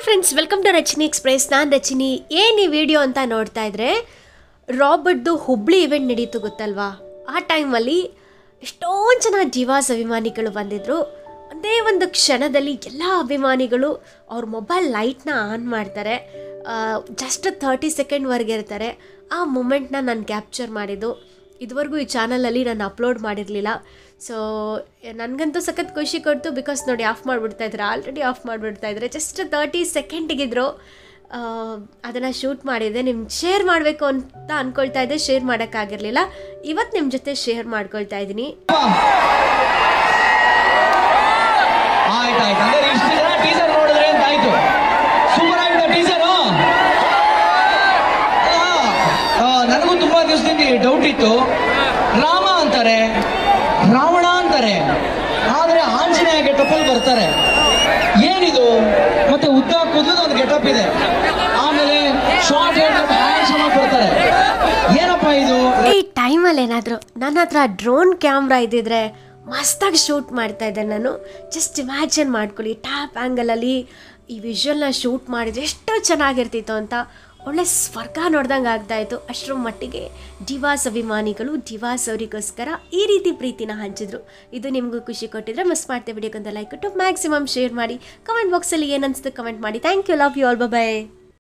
hi friends welcome to Rachini express ನಾನು ರಚಿನಿ ಏನು ಈ ವಿಡಿಯೋ ಅಂತ ನೋಡ್ತಾ ಇದ್ರೆ ರಾಬರ್ಟ್ದು ಹುಬ್ಳಿ ಇವೆಂಟ್ ನಡೀತು ಗೊತ್ತಲ್ವಾ ಆ ಟೈಮಲ್ಲಿ ಎಷ್ಟೊಂದು ಜನ ಜಿವಾಸ್ ಅಭಿಮಾನಿಗಳು ಬಂದಿದ್ದರು ಒಂದೇ ಒಂದು ಕ್ಷಣದಲ್ಲಿ ಎಲ್ಲ ಅಭಿಮಾನಿಗಳು ಅವ್ರ ಮೊಬೈಲ್ ಲೈಟ್ನ ಆನ್ ಮಾಡ್ತಾರೆ ಜಸ್ಟ್ ತರ್ಟಿ ಸೆಕೆಂಡ್ವರೆಗೆ ಇರ್ತಾರೆ ಆ ಮೂಮೆಂಟ್ನ ನಾನು ಕ್ಯಾಪ್ಚರ್ ಮಾಡಿದ್ದು ಇದುವರೆಗೂ ಈ ಚಾನಲಲ್ಲಿ ನಾನು ಅಪ್ಲೋಡ್ ಮಾಡಿರಲಿಲ್ಲ ಸೊ ನನಗಂತೂ ಸಖತ್ ಖುಷಿ ಕೊಡ್ತು ಬಿಕಾಸ್ ನೋಡಿ ಆಫ್ ಮಾಡಿಬಿಡ್ತಾ ಇದ್ದಾರೆ ಆಲ್ರೆಡಿ ಆಫ್ ಮಾಡಿಬಿಡ್ತಾ ಇದ್ದಾರೆ ಜಸ್ಟ್ ತರ್ಟಿ ಸೆಕೆಂಡಿಗಿದ್ರು ಅದನ್ನು ಶೂಟ್ ಮಾಡಿದ್ದೆ ನಿಮ್ಗೆ ಶೇರ್ ಮಾಡಬೇಕು ಅಂತ ಅಂದ್ಕೊಳ್ತಾ ಇದ್ದೆ ಶೇರ್ ಮಾಡೋಕ್ಕಾಗಿರಲಿಲ್ಲ ಇವತ್ತು ನಿಮ್ಮ ಜೊತೆ ಶೇರ್ ಮಾಡ್ಕೊಳ್ತಾ ಇದ್ದೀನಿ ಆಯ್ತಾಯ್ತು ಅಂದ್ರೆ ಇಷ್ಟು ಜನ ಟೀಸರ್ ನೋಡಿದ್ರೆ ಅಂತ ಆಯ್ತು ಸೂಪರ್ ಆಗಿದೆ ಟೀಸರ್ ನನಗೂ ತುಂಬಾ ದಿವಸದಿಂದ ಡೌಟ್ ಇತ್ತು ರಾಮ ಅಂತಾರೆ ರಾವಣ ಅಂತಾರೆ ಆದ್ರೆ ಆಂಜನೇಯ ಗೆಟಪ್ ಅಲ್ಲಿ ಬರ್ತಾರೆ ಏನಿದು ಮತ್ತೆ ಉದ್ದ ಕೂದಲು ಒಂದು ಗೆಟಪ್ ಇದೆ ಆಮೇಲೆ ಶಾರ್ಟ್ ಹೇರ್ ಹ್ಯಾಂಡ್ಸಮ್ ಆಗಿ ಬರ್ತಾರೆ ಏನಪ್ಪ ಇದು ಈ ಟೈಮಲ್ಲಿ ಏನಾದರೂ ನನ್ನ ಹತ್ರ ಡ್ರೋನ್ ಕ್ಯಾಮ್ರಾ ಇದ್ದಿದ್ರೆ ಮಸ್ತಾಗಿ ಶೂಟ್ ಮಾಡ್ತಾ ಇದ್ದೆ ನಾನು ಜಸ್ಟ್ ಇಮ್ಯಾಜಿನ್ ಮಾಡ್ಕೊಳ್ಳಿ ಟ್ಯಾಪ್ ಆ್ಯಂಗಲಲ್ಲಿ ಈ ವಿಷುವಲ್ನ ಶೂಟ್ ಮಾಡಿದ್ರೆ ಎಷ್ಟು ಚೆನ್ನಾಗಿರ್ತಿತ್ತು ಅಂತ ಒಳ್ಳೆ ಸ್ವರ್ಗ ನೋಡ್ದಂಗೆ ಆಗ್ತಾಯಿತ್ತು ಅಷ್ಟರ ಮಟ್ಟಿಗೆ ಡಿವಾಸ್ ಅಭಿಮಾನಿಗಳು ಡಿವಾಸ್ ಅವರಿಗೋಸ್ಕರ ಈ ರೀತಿ ಪ್ರೀತಿನ ಹಂಚಿದ್ರು ಇದು ನಿಮಗೂ ಖುಷಿ ಕೊಟ್ಟಿದ್ರೆ ಮಿಸ್ ಮಾಡ್ತೇವೆ ವಿಡಿಯೋಕ್ಕೊಂದು ಲೈಕ್ ಕೊಟ್ಟು ಮ್ಯಾಕ್ಸಿಮಮ್ ಶೇರ್ ಮಾಡಿ ಕಮೆಂಟ್ ಬಾಕ್ಸಲ್ಲಿ ಏನನ್ನಿಸ್ತು ಕಮೆಂಟ್ ಮಾಡಿ thank you love you all bye